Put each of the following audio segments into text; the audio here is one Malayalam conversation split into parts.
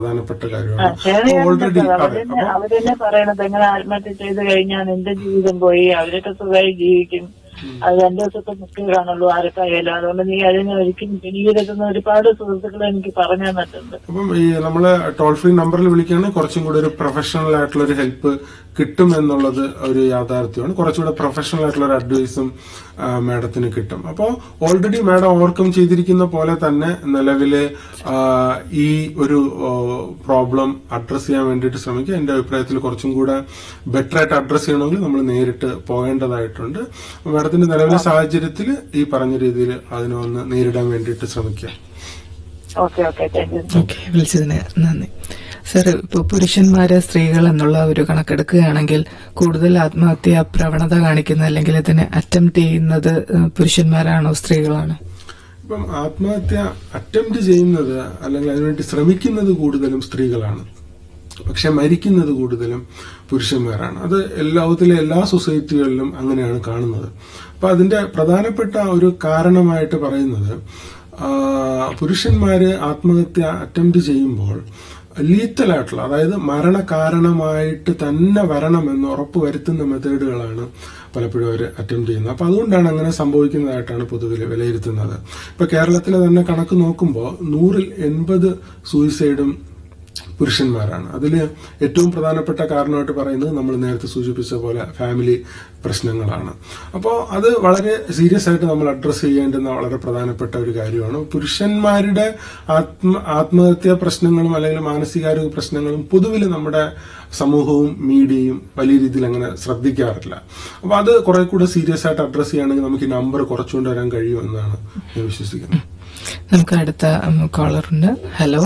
പ്രധാനപ്പെട്ട ആ, കാര്യമാണ് ശരിയാണ് ഓൾറെഡി സാർ. അതെ അവരെന്നെ അപ്പൊ അവരെന്നെ പറയണത് എങ്ങനെ ആത്മഹത്യ ചെയ്ത് കഴിഞ്ഞാൽ എന്റെ ജീവിതം പോയി അവരൊക്കെ സുഖമായി ജീവിക്കും അത് രണ്ടു ദിവസത്തെ മുക്തികളാണുള്ളൂ ആർക്കായാലും അതുകൊണ്ട് നീ അതിനെ ഒരിക്കലും പിടിയിലെത്തുന്ന ഒരുപാട് സുഹൃത്തുക്കൾ എനിക്ക് പറഞ്ഞു തന്നിട്ടുണ്ട് അപ്പം ഈ നമ്മള് ടോൾ ഫ്രീ നമ്പറിൽ വിളിക്കുകയാണെങ്കിൽ കുറച്ചും കൂടി ഒരു പ്രൊഫഷണൽ ആയിട്ടുള്ള ഒരു ഹെൽപ്പ് കിട്ടും എന്നുള്ളത് ഒരു യാഥാർത്ഥ്യമാണ് കുറച്ചുകൂടെ പ്രൊഫഷണൽ ആയിട്ടുള്ള ഒരു അഡ്വൈസും മാഡത്തിന് കിട്ടും അപ്പോൾ ഓൾറെഡി മാഡം ഓവർകം ചെയ്തിരിക്കുന്ന പോലെ തന്നെ നിലവില് ആ, ഈ ഒരു പ്രോബ്ലം അഡ്രസ് ചെയ്യാൻ വേണ്ടിയിട്ട് ശ്രമിക്കുക എന്റെ അഭിപ്രായത്തിൽ കുറച്ചും കൂടെ ബെറ്റർ ആയിട്ട് അഡ്രസ് ചെയ്യണമെങ്കിൽ നമ്മൾ നേരിട്ട് പോകേണ്ടതായിട്ടുണ്ട് മാഡത്തിന്റെ നിലവിലെ സാഹചര്യത്തിൽ ഈ പറഞ്ഞ രീതിയിൽ അതിനെ ഒന്ന് നേരിടാൻ വേണ്ടിയിട്ട് ശ്രമിക്കുക okay okay thank you okay വിളിച്ചതിന് നന്ദി സർ ഇപ്പോൾ പുരുഷന്മാര് സ്ത്രീകൾ എന്നുള്ള ഒരു കണക്കെടുക്കുകയാണെങ്കിൽ കൂടുതൽ ആത്മഹത്യ പ്രവണത കാണിക്കുന്ന അല്ലെങ്കിൽ ഇതിനെ അറ്റംപ്റ്റ് ചെയ്യുന്നത് ഏഹ്, പുരുഷന്മാരാണോ സ്ത്രീകളാണോ ഇപ്പം ആത്മഹത്യ അറ്റംപ്റ്റ് ചെയ്യുന്നത് അല്ലെങ്കിൽ അതിനുവേണ്ടി ശ്രമിക്കുന്നത് കൂടുതലും സ്ത്രീകളാണ് പക്ഷെ മരിക്കുന്നത് കൂടുതലും പുരുഷന്മാരാണ് അത് ലോകത്തിലെ എല്ലാ സൊസൈറ്റികളിലും അങ്ങനെയാണ് കാണുന്നത് അപ്പൊ അതിന്റെ പ്രധാനപ്പെട്ട ഒരു കാരണമായിട്ട് പറയുന്നത് ആ, പുരുഷന്മാര് ആത്മഹത്യ അറ്റംപ്റ്റ് ചെയ്യുമ്പോൾ ലീത്തലായിട്ടുള്ള അതായത് മരണകാരണമായിട്ട് തന്നെ വരണമെന്ന് ഉറപ്പ് വരുത്തുന്ന മെത്തേഡുകളാണ് പലപ്പോഴും അവർ അറ്റംപ്റ്റ് ചെയ്യുന്നത് അപ്പൊ അതുകൊണ്ടാണ് അങ്ങനെ സംഭവിക്കുന്നതായിട്ടാണ് പൊതുവിൽ വിലയിരുത്തുന്നത് ഇപ്പൊ കേരളത്തിലെ തന്നെ കണക്ക് നോക്കുമ്പോൾ നൂറിൽ എൺപത് സൂയിസൈഡും പുരുഷന്മാരാണ് അതിൽ ഏറ്റവും പ്രധാനപ്പെട്ട കാരണമായിട്ട് പറയുന്നത് നമ്മൾ നേരത്തെ സൂചിപ്പിച്ച പോലെ ഫാമിലി പ്രശ്നങ്ങളാണ് അപ്പോൾ അത് വളരെ സീരിയസ് ആയിട്ട് നമ്മൾ അഡ്രസ്സ് ചെയ്യേണ്ടുന്ന വളരെ പ്രധാനപ്പെട്ട ഒരു കാര്യമാണ് പുരുഷന്മാരുടെ ആത്മ ആത്മഹത്യാ പ്രശ്നങ്ങളും അല്ലെങ്കിൽ മാനസികാരോഗ്യ പ്രശ്നങ്ങളും പൊതുവിൽ നമ്മുടെ സമൂഹവും മീഡിയയും വലിയ രീതിയിൽ അങ്ങനെ ശ്രദ്ധിക്കാറില്ല അപ്പൊ അത് കുറെ കൂടെ സീരിയസ് ആയിട്ട് അഡ്രസ്സ് ചെയ്യുകയാണെങ്കിൽ നമുക്ക് ഈ നമ്പർ കുറച്ചുകൊണ്ട് വരാൻ കഴിയുമെന്നാണ് ഞാൻ വിശ്വസിക്കുന്നത് നമുക്ക് അടുത്ത കോളറുണ്ട് ഹലോ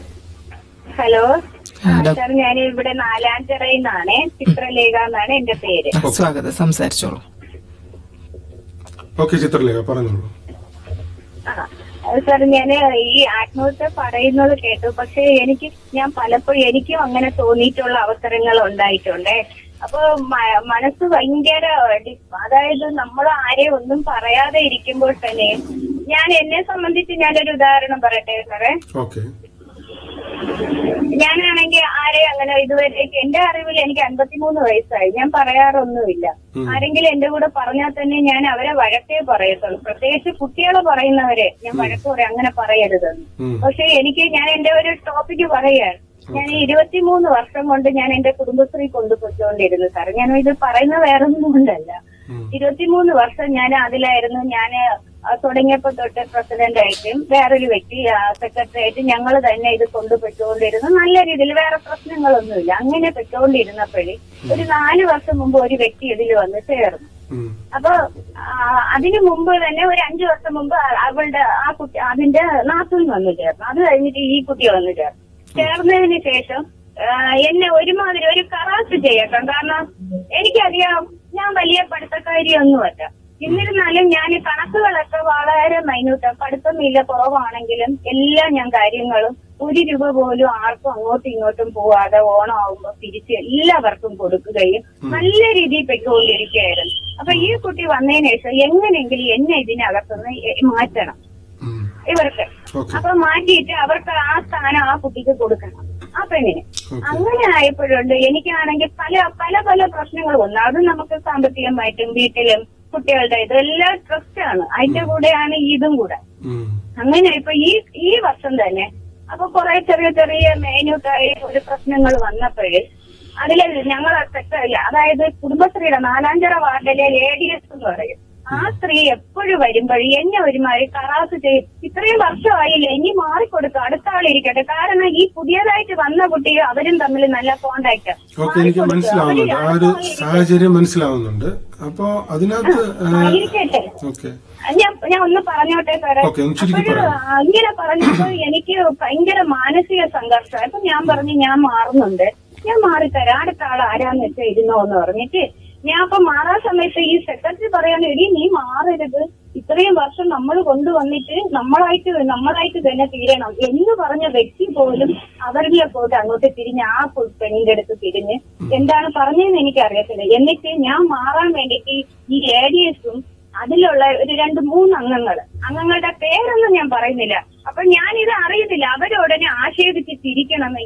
ഹലോ ആ, ഡോ- സാർ ഞാൻ ഇവിടെ നാലാഞ്ചിറയിൽ നിന്നാണ് ചിത്രലേഖ എന്നാണ് എന്റെ പേര് ആ, സ്വാഗതം സംസാരിച്ചോളൂ ഓക്കെ ചിത്രലേഖ പറഞ്ഞോളൂ സാർ ഞാൻ ഈ ആത്മഹത്യ പറയുന്നത് കേട്ടു പക്ഷെ എനിക്ക് ഞാൻ പലപ്പോഴും എനിക്കും അങ്ങനെ തോന്നിയിട്ടുള്ള അവസരങ്ങൾ ഉണ്ടായിട്ടുണ്ടേ അപ്പൊ മ- മനസ്സ് ഭയങ്കര ഡി- അതായത് നമ്മൾ ആരെയും ഒന്നും പറയാതെ ഇരിക്കുമ്പോൾ തന്നെ ഞാൻ എന്നെ സംബന്ധിച്ച് ഞാനൊരു ഉദാഹരണം പറയട്ടെ സാറേ ഓക്കെ ഞാനാണെങ്കിൽ ആരെ അങ്ങനെ ഇതുവരെ എന്റെ അറിവിൽ എനിക്ക് അൻപത്തിമൂന്ന് വയസ്സായി ഞാൻ പറയാറൊന്നുമില്ല ആരെങ്കിലും എന്റെ കൂടെ പറഞ്ഞാൽ തന്നെ ഞാൻ അവരെ വഴക്കേ പറയത്തുള്ളൂ പ്രത്യേകിച്ച് കുട്ടികളെ പറയുന്നവരെ ഞാൻ വഴക്ക് പറയും അങ്ങനെ പറയരുതെന്ന് ഉം. പക്ഷെ എനിക്ക് ഞാൻ എന്റെ ഒരു ടോപ്പിക്ക് പറയുകയാണ് ഞാൻ ഈ ഇരുപത്തിമൂന്ന് വർഷം കൊണ്ട് ഞാൻ എന്റെ കുടുംബശ്രീ കൊണ്ടുപോയിക്കൊണ്ടിരുന്നു സാർ ഞാൻ ഇത് പറയുന്ന വേറൊന്നും കൊണ്ടല്ല ഉം. ഇരുപത്തിമൂന്ന് വർഷം ഞാൻ അതിലായിരുന്നു ഞാൻ തുടങ്ങിയപ്പോ തൊട്ട് പ്രസിഡന്റ് ആയിട്ടും വേറൊരു വ്യക്തി സെക്രട്ടറി ആയിട്ട് ഞങ്ങൾ തന്നെ ഇത് കൊണ്ടുപോയിക്കൊണ്ടിരുന്നു നല്ല രീതിയിൽ വേറെ പ്രശ്നങ്ങളൊന്നുമില്ല അങ്ങനെ പൊയ്ക്കൊണ്ടിരുന്നപ്പോഴേ ഒരു നാല് വർഷം മുമ്പ് ഒരു വ്യക്തി ഇതിൽ വന്ന് ചേർന്നു ഉം. അപ്പൊ ആ, അതിനു മുമ്പ് തന്നെ ഒരു അഞ്ചു വർഷം മുമ്പ് അ- അവളുടെ ആ കുട്ടി അതിന്റെ നാത്തൂൻ വന്നു ചേർന്നു അത് കഴിഞ്ഞിട്ട് ഈ കുട്ടി വന്നു ചേർന്നു ചേർന്നതിന് ശേഷം ആ, എന്നെ ഒരുമാതിരി ഒരു കറാസ് ചെയ്യട്ടോ കാരണം എനിക്കറിയാം ഞാൻ വലിയ പഠിത്തക്കാരിയൊന്നുമല്ല എന്നിരുന്നാലും ഞാൻ ഈ കണക്കുകളൊക്കെ വളരെ മൈന്യൂട്ട് പഠിത്തമില്ല കുറവാണെങ്കിലും എല്ലാം ഞാൻ കാര്യങ്ങളും ഒരു രൂപ പോലും ആർക്കും അങ്ങോട്ടും ഇങ്ങോട്ടും പോവാതെ ഓണം ആവുമ്പോ തിരിച്ച് എല്ലാവർക്കും കൊടുക്കുകയും നല്ല രീതിയിൽ പൊയ്ക്കൊണ്ടിരിക്കുകയായിരുന്നു അപ്പൊ ഈ കുട്ടി വന്നതിന് ശേഷം എങ്ങനെയെങ്കിലും എന്നെ ഇതിനകത്തുനിന്ന് എ- മാറ്റണം ഉം. ഇവർക്ക് ഓക്കെ അപ്പൊ മാറ്റിയിട്ട് അവർക്ക് ആ സ്ഥാനം ആ കുട്ടിക്ക് കൊടുക്കണം ആ പെണ്ണിന് ഓക്കെ അങ്ങനെ ആയപ്പോഴുണ്ട് എനിക്കാണെങ്കിൽ പല പല പല പ്രശ്നങ്ങൾ വന്നു അത് നമുക്ക് സാമ്പത്തികമായിട്ടും വീട്ടിലും കുട്ടികളുടെ ഇതെല്ലാം ട്രസ്റ്റാണ് അതിന്റെ കൂടെയാണ് ഇതും കൂടെ ഉം. അങ്ങനെ ഇപ്പൊ ഈ ഈ വർഷം തന്നെ അപ്പൊ കുറെ ചെറിയ ചെറിയ മെയിനുട്ടായി ഒരു പ്രശ്നങ്ങൾ വന്നപ്പോഴേ അതില് ഞങ്ങൾ സെക്രട്ടറി അതായത് കുടുംബശ്രീയുടെ നാലാഞ്ചിറ വാർഡിലെ എ ഡി എസ് എന്ന് പറയും ആ സ്ത്രീ എപ്പോഴും വരുമ്പോഴും എന്നെ ഒരുമാതിരി കറാസ് ചെയ്യും ഇത്രയും വർഷമായില്ലേ ഇനി മാറിക്കൊടുക്കുക അടുത്ത ആളിരിക്കട്ടെ കാരണം ഈ പുതിയതായിട്ട് വന്ന കുട്ടിയും അവരും തമ്മിൽ നല്ല കോണ്ടാക്ട് ഓക്കെ എനിക്ക് മനസ്സിലാവുന്നുണ്ട് ആ ഒരു സാഹചര്യം മനസ്സിലാവുന്നുണ്ട് അപ്പോ അതിനകത്ത് ഇരിക്കട്ടെ ഓക്കെ ഞാൻ ഞാൻ ഒന്ന് പറഞ്ഞോട്ടെ സാറേ ഓക്കെ, ഒന്ന് ചുരുക്കി അപ്പോഴ് പറയാം. ഇങ്ങനെ പറഞ്ഞപ്പോ എനിക്ക് ഭയങ്കര മാനസിക സംഘർഷം അപ്പൊ ഞാൻ പറഞ്ഞു ഞാൻ മാറുന്നുണ്ട് ഞാൻ മാറിത്തരാം അടുത്ത ആൾ ആരാന്ന് വെച്ചാൽ ഇരുന്നോ എന്ന് പറഞ്ഞിട്ട് ഞാൻ അപ്പൊ മാറാൻ സമയത്ത് ഈ സെക്രട്ടറി പറയാണ് എടി നീ മാറരുത് ഇത്രയും വർഷം നമ്മൾ കൊണ്ടുവന്നിട്ട് നമ്മളായിട്ട് നമ്മളായിട്ട് തന്നെ തീരണം എന്ന് പറഞ്ഞ വ്യക്തി പോലും അവരിലെ പോയിട്ട് അങ്ങോട്ട് തിരിഞ്ഞ് ആ പു- പെണ്ണിന്റെ അടുത്ത് തിരിഞ്ഞ് എന്താണ് പറഞ്ഞതെന്ന് എനിക്ക് അറിയത്തില്ല എന്നിട്ട് ഞാൻ മാറാൻ വേണ്ടിയിട്ട് ഈ എ ഡി എസും അതിലുള്ള ഒരു രണ്ട് മൂന്ന് അംഗങ്ങൾ അംഗങ്ങളുടെ പേരൊന്നും ഞാൻ പറയുന്നില്ല അപ്പൊ ഞാൻ ഇത് അറിയത്തില്ല അവരുടനെ ആക്ഷേപിച്ച് തിരിക്കണം